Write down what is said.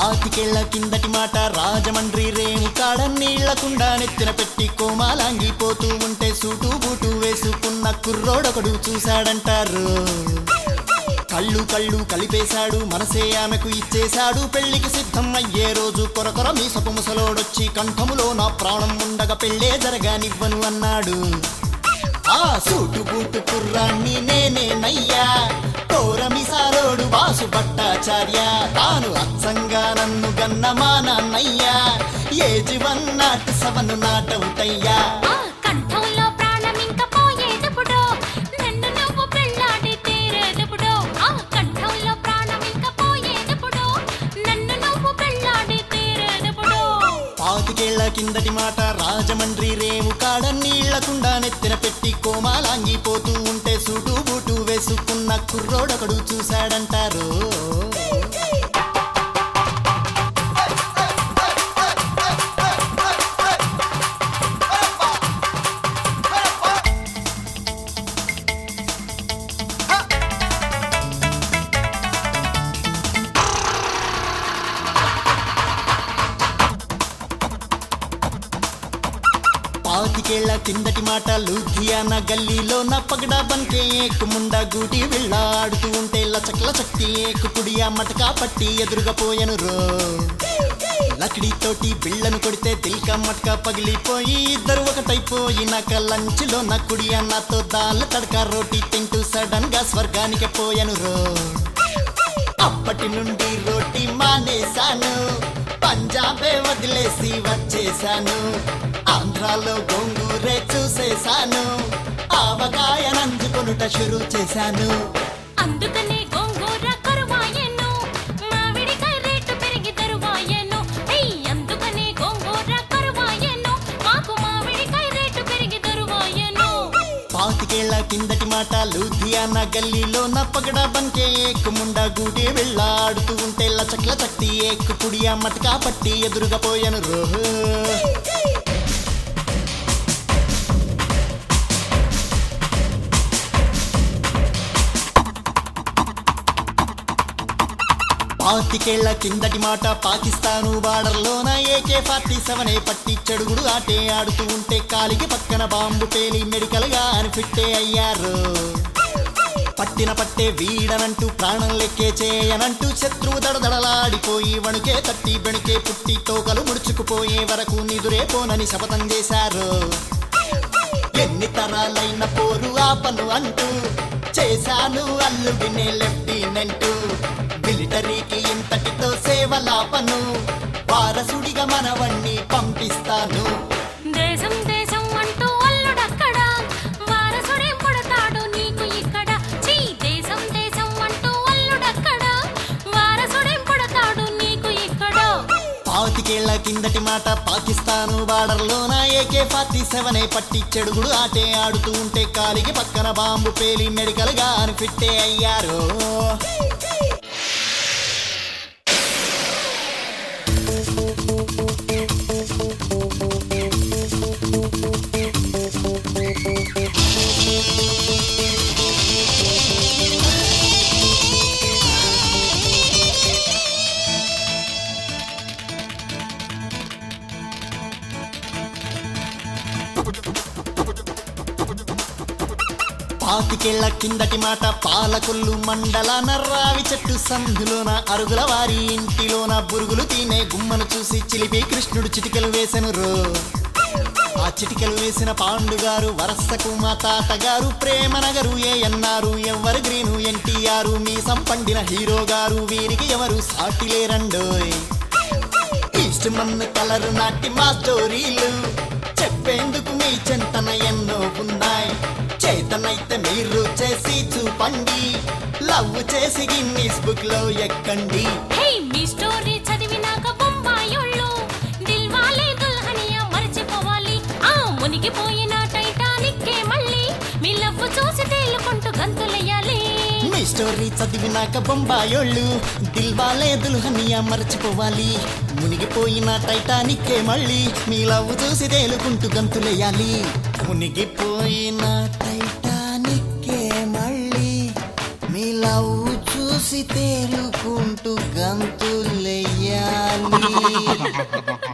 పాతికేళ్ల కిందటి మాట రాజమండ్రి రేణు కాడ నీళ్లకుండా నెత్తిన పెట్టి కోమాలాంగిపోతూ ఉంటే సూటు బూటు వేసుకున్న కుర్రోడొకడు చూశాడంటారు కళ్ళు కళ్ళు కలిపేశాడు మనసే ఆమెకు ఇచ్చేశాడు పెళ్లికి సిద్ధం అయ్యే రోజు కొరకొర మీసపు ముసలోడొచ్చి కంఠములో నా ప్రాణం ఉండగా పెళ్ళే జరగానివ్వను అన్నాడు ఆ సూటు బూటు కుర్రాన్ని నేనేనయ్యా కోరమిసారోడు బాసు భట్టాచార్య తాను అచ్చంగా నన్ను గన్న మా నాన్నయ్యా ఏజి వన్ నాట్ సెవెన్ నాటవుతయ్యా ఆ కంఠంలో ప్రాణం ఇంక పోయేదెప్పుడో నన్ను నువ్వు పెళ్ళాడి తీరేదెప్పుడో ఆ కంఠంలో ప్రాణం ఇంక పోయేదెప్పుడో నన్ను నువ్వు పెళ్ళాడి తీరేదెప్పుడో పాతికేళ్ల కిందటి మాట రాజమండ్రి రేవు కాడ నీళ్లకుండా నెత్తిన పెట్టి కోమాలాంగిపోతూ ఉంటే సూటు బూటు వేసుకున్న కుర్రోడొకడు చూశాడంటారు పాతికేళ్ల కిందటి మాట లూధియానా గల్లీలో నా పగడా బంకే ఏకుముండా గూటి వెళ్ళాడుతూ ఉంటే లచక్ల చక్తి ఏకు కుడియా మటకా పట్టి ఎదురుగా పోయను రో లకిడి తోటి బిళ్ళను కొడితే తిల్క మట్క పగిలిపోయి ఇద్దరు ఒకటైపోయి నాక లంచ్లో నా కుడియా నాతో దాల్ తడక రోటీ తింటూ సడన్ గా స్వర్గానికి పోయాను రో అప్పటి నుండి రోటీ మానేశాను పంజాబే వదిలేసి వచ్చేశాను ఆంధ్రాలో గోంగూరే చూసేశాను ఆవకాయ నంచుకొనుట షురు చేశాను అందుకనే గోంగూర కరువాయెను మామిడికాయ రేటు పెరిగి తరువాయెను ఏయ్ అందుకనే గోంగూర కరువాయెను మాకు మామిడికాయ రేటు పెరిగి తరువాయెను పాతికేళ్ల కిందటి మాట లూధియానా గల్లీలో నా పగడ బంకే ఏకుముండా గూటి వెళ్ళాడుతూ ఉంటే లచక్ల చక్తి ఏకు పుడియా మటకా పట్టి ఎదురుగా పోయాను రోహ్ పాతికేళ్ల కిందటి మాట పాకిస్తాను బార్డర్లోన ఏకే ఫార్టీ సెవెన్ పట్టి చెడుగుడు ఆటే ఆడుతూ ఉంటే కాలికి పక్కన బాంబు పేలి మెడికల్ గా అని ఫిట్టే అయ్యారు పట్టిన పట్టే వీడనంటూ ప్రాణం లెక్కే చేయనంటూ శత్రువు దడదడలాడిపోయి వణుకే తట్టి బెణుకే పుట్టి తోకలు ముడుచుకుపోయే వరకు నిదురే పోనని శపథం చేశారు ఎన్ని తరాలైన పోరు ఆపను అంటూ చేశాను అల్లుడినే లెఫ్టినెంట్ మిలిటరీకి ఇంతటితో సేవలాపను వారసుడిగా మనవణ్ణి పంపిస్తాను దేశం దేశం అంటూ అల్లుడక్కడ వారసుడేం పుడతాడు నీకు ఇక్కడ చీ దేశం దేశం అంటూ అల్లుడక్కడ వారసుడేం పుడతాడు నీకు ఇక్కడ పాతికేళ్ల కిందటి మాట పాకిస్తాను బార్డర్లోన ఏకే ఫార్టీ సెవెన్ పట్టి చెడుగుడు ఆటే ఆడుతూ ఉంటే కాలికి పక్కన బాంబు పేలి మెడికల్ గా అని ఫిట్టే అయ్యారు పాతికేళ్ల కిందటి మాట పాలకొల్లు మండలాన రావి చెట్టు సందులోన అరుగుల వారి ఇంటిలోన బురుగులు తినే గుమ్మను చూసి చిలిపి కృష్ణుడు చిటికెలు వేసెను రో ఆ చిటికెలు వేసిన పాండుగారు వరసకు మా తాతగారు ప్రేమ నగరు ఏ అన్నారు ఎవరు గ్రీను ఎన్టీఆర్ మీ సంపండిన హీరో గారు వీరికి ఎవరు సాటి లేరండోయ్ ఈస్ట్ మన్ను కలరు నాటి మా స్టోరీలు చెప్పేందుకు మీ చెంతన ఎన్నో ఉన్నాయి చేతనైతే మీరు చేసి చూపండి లవ్ చేసి గిన్నీస్ బుక్ లో ఎక్కండి హే మీ స్టోరీ చదివినాక బొంబాయోళ్ళు దిల్వాలే దుల్హనియా మర్చిపోవాలి ఆ మునిగిపోయిన టైటానిక్ మళ్ళీ మీ లవ్ చూసి తేలుకుంటూ గంతులెయ్యాలి మీ స్టోరీ చదివినాక బొంబాయోళ్ళు దిల్వాలే దుల్హనియా మర్చిపోవాలి మునిగిపోయిన టైటానిక్ మళ్ళీ మీ లవ్ చూసి తేలుకుంటూ గంతులేయాలి మునిగిపోయిన టైటానిక్ మళ్ళీ మీ లవ్ చూసి చూసి తేరుకుంటూ గంతులెయ్యాలి